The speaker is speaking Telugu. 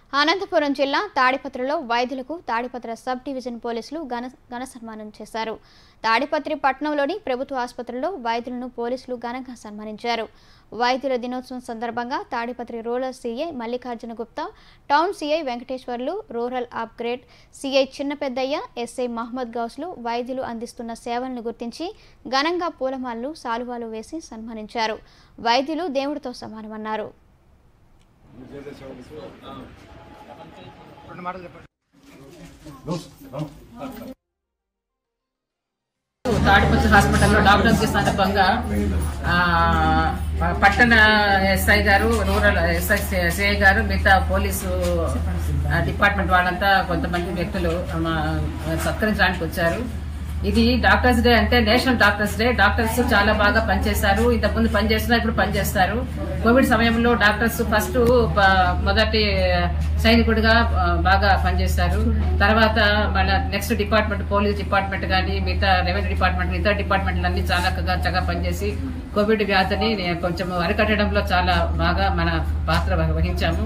అనంతపురం జిల్లా తాడిపత్రిలో వైద్యులకు తాడిపత్ర సబ్ డివిజన్ పోలీసులు ఘన ఘన సన్మానం చేశారు తాడిపత్రి పట్టణంలోని ప్రభుత్వ ఆసుపత్రిలో వైద్యులను పోలీసులు ఘనంగా సన్మానించారు వైద్యుల దినోత్సవం సందర్భంగా Tadipatri rural CI Mallikarjuna Gupta town CI Venkateswarlu rural upgrade CI Chinnapeddayya SI Mohammad గౌస్లు వైద్యులు అందిస్తున్న సేవలను గుర్తించి ఘనంగా పూలమాలలు సాలువాలు వేసి సన్మానించారు వైద్యులు దేవుడితో సమానమన్నారు తాడిపత్రి హాస్పిటల్లో డాక్టర్స్ డే సందర్భంగా ఆ, పట్టణ ఎస్ఐ గారు రూరల్ ఎస్ఐ సిఐ గారు మిగతా పోలీసు ఆ, డిపార్ట్మెంట్ వాళ్ళంతా కొంతమంది వ్యక్తులు మా, సత్కరించడానికి వచ్చారు ఇది డాక్టర్స్ డే అంటే నేషనల్ డాక్టర్స్ డే డాక్టర్స్ చాలా బాగా పనిచేశారు ఇంతకుముందు పనిచేస్తున్నారు ఇప్పుడు పనిచేస్తారు కోవిడ్ సమయంలో డాక్టర్స్ ఫస్ట్ మొదటి సైనికుడిగా ఆ, బాగా పనిచేశారు తర్వాత మన నెక్స్ట్ డిపార్ట్మెంట్ పోలీస్ డిపార్ట్మెంట్ కానీ మిగతా రెవెన్యూ డిపార్ట్మెంట్ ఇతర డిపార్ట్మెంట్లు అన్ని చాలా చక్కగా చక్కగా పనిచేసి కోవిడ్ వ్యాధిని కొంచెం అరికట్టడంలో చాలా బాగా మన పాత్ర వహ- వహించాము